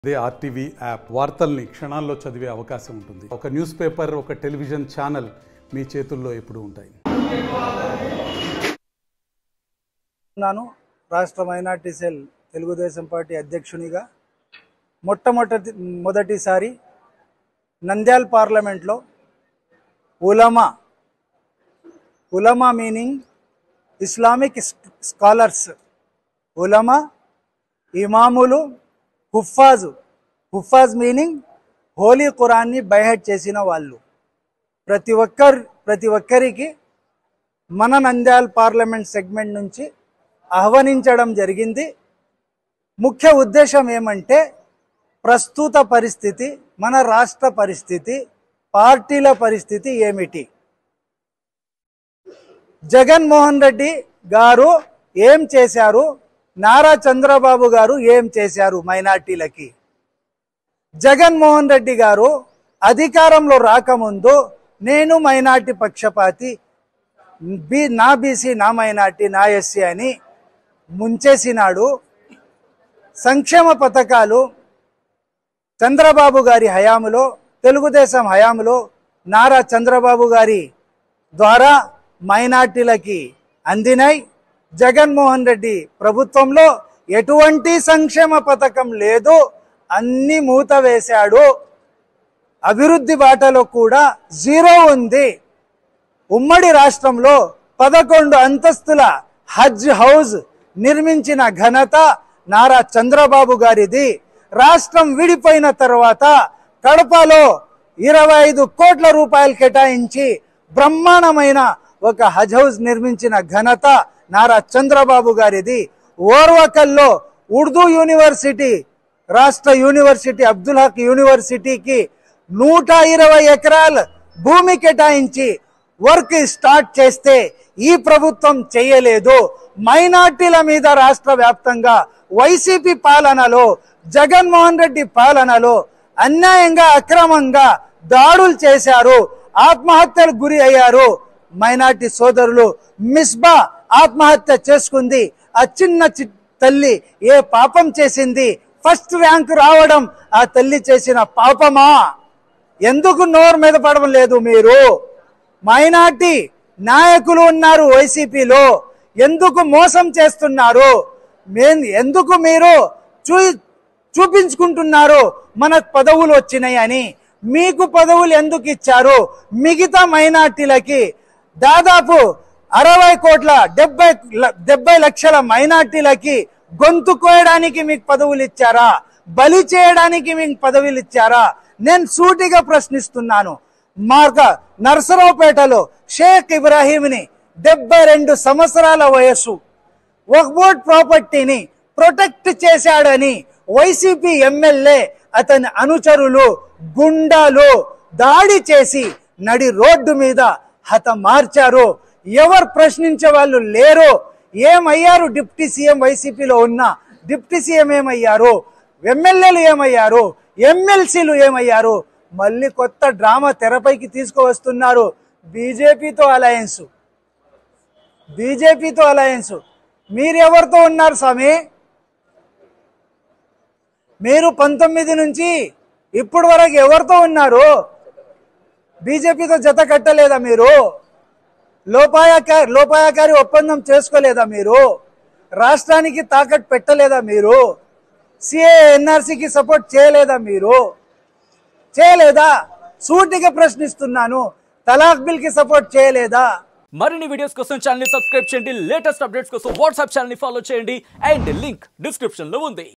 అదే RTV app వార్తల్ని క్షణాల్లో చదివే అవకాశం ఉంటుంది ఒక న్యూస్ పేపర్ ఒక టెలివిజన్ ఛానల్ మీ చేతుల్లో ఎప్పుడూ ఉంటాయి ఉన్నాను రాష్ట్ర మైనార్టీ సెల్ తెలుగుదేశం పార్టీ అధ్యక్షునిగా మొట్టమొదటి మొదటిసారి నంద్యాల్ పార్లమెంట్లో ఉలమా ఉలమా మీనింగ్ ఇస్లామిక్ స్కాలర్స్ ఉలమా ఇమాములు హుఫాజు హుఫాజ్ మీనింగ్ హోలీ ఖురాన్ని బైహెడ్ చేసిన వాళ్ళు ప్రతి ఒక్కరు ప్రతి ఒక్కరికి మన నంద్యాల్ పార్లమెంట్ సెగ్మెంట్ నుంచి ఆహ్వానించడం జరిగింది ముఖ్య ఉద్దేశం ఏమంటే ప్రస్తుత పరిస్థితి మన రాష్ట్ర పరిస్థితి పార్టీల పరిస్థితి ఏమిటి జగన్మోహన్ రెడ్డి గారు ఏం చేశారు నారా చంద్రబాబు గారు ఏం చేశారు మైనార్టీలకి జగన్మోహన్ రెడ్డి గారు అధికారంలో రాకముందు నేను మైనార్టీ పక్షపాతి బి నా బీసీ నా మైనార్టీ నా ఎస్సీ అని ముంచేసినాడు సంక్షేమ పథకాలు చంద్రబాబు గారి హయాములో తెలుగుదేశం హయాములో నారా చంద్రబాబు గారి ద్వారా మైనార్టీలకి అందినాయి జగన్మోహన్ రెడ్డి ప్రభుత్వంలో ఎటువంటి సంక్షేమ పథకం లేదు అన్ని మూత వేశాడు అభివృద్ధి బాటలో కూడా జీరో ఉంది ఉమ్మడి రాష్ట్రంలో పదకొండు అంతస్తుల హజ్ హౌస్ నిర్మించిన ఘనత నారా చంద్రబాబు గారిది రాష్ట్రం విడిపోయిన తర్వాత కడపలో ఇరవై ఐదు కోట్ల రూపాయలు కేటాయించి బ్రహ్మాండమైన ఒక హజ్ హౌస్ నిర్మించిన ఘనత నారా చంద్రబాబు గారిది ఓర్వకల్లో ఉర్దూ యూనివర్సిటీ రాష్ట్ర యూనివర్సిటీ అబ్దుల్ హక్ యూనివర్సిటీకి నూట ఇరవై ఎకరాల భూమి కేటాయించి వర్క్ స్టార్ట్ చేస్తే ఈ ప్రభుత్వం చేయలేదు మైనార్టీల మీద రాష్ట్ర వ్యాప్తంగా వైసీపీ పాలనలో జగన్మోహన్ రెడ్డి పాలనలో అన్యాయంగా అక్రమంగా దాడులు చేశారు ఆత్మహత్యలకు గురి అయ్యారు మైనార్టీ సోదరులు మిస్బా ఆత్మహత్య చేసుకుంది ఆ చిన్న చి- తల్లి ఏ పాపం చేసింది ఫస్ట్ ర్యాంక్ రావడం ఆ తల్లి చేసిన పాపమా ఎందుకు నోరు మీద పడడం లేదు మీరు మైనార్టీ నాయకులు ఉన్నారు వైసీపీలో ఎందుకు మోసం చేస్తున్నారు మే- ఎందుకు మీరు చూ చూపించుకుంటున్నారు మనకు పదవులు వచ్చినాయి అని మీకు పదవులు ఎందుకు ఇచ్చారు మిగతా మైనార్టీలకి దాదాపు అరవై కోట్ల డెబ్బై ల- డెబ్బై లక్షల మైనార్టీలకి గొంతు కోయడానికి మీకు పదవులు ఇచ్చారా బలి చేయడానికి మీకు పదవులు ఇచ్చారా నేను సూటిగా ప్రశ్నిస్తున్నాను మార్క నర్సరావుపేటలో షేక్ ఇబ్రాహీంని డెబ్బై రెండు సంవత్సరాల వయస్సు వక్బోర్డ్ ప్రాపర్టీని ప్రొటెక్ట్ చేశాడని వైసీపీ ఎమ్మెల్యే అతని అనుచరులు గుండాలు దాడి చేసి నడి రోడ్డు మీద హతమార్చారు ఎవరు ప్రశ్నించే వాళ్ళు లేరు ఏమయ్యారు డిప్టీ సీఎం వైసీపీలో ఉన్న డిప్టీ సీఎం ఏమయ్యారు ఎమ్మెల్యేలు ఏమయ్యారు ఎమ్మెల్సీలు ఏమయ్యారు మళ్ళీ కొత్త డ్రామా తెరపైకి తీసుకువస్తున్నారు బీజేపీతో అలయన్స్ బీజేపీతో అలయన్స్ మీరు ఎవరితో ఉన్నారు స్వామి మీరు పంతొమ్మిది నుంచి ఇప్పటి వరకు ఎవరితో ఉన్నారు బీజేపీతో జత కట్టలేదా మీరు లోపాయకారి లోపాయకారి ఒప్పందం చేసుకోలేదా మీరు రాష్ట్రానికి తాకట్టు పెట్టలేదా మీరు సిఏ ఎన్ఆర్సీకి సపోర్ట్ చేయలేదా మీరు చేయలేదా సూటిగా ప్రశ్నిస్తున్నాను తలాక్ బిల్ కి సపోర్ట్ చేయలేదా మరిన్ని వీడియోస్ కోసం ఛానల్ ని సబ్స్క్రైబ్ చేయండి లేటెస్ట్ అప్డేట్స్ కోసం వాట్సాప్ ఛానల్ ని ఫాలో చేయండి అండ్ లింక్ డిస్క్రిప్షన్ లో ఉంది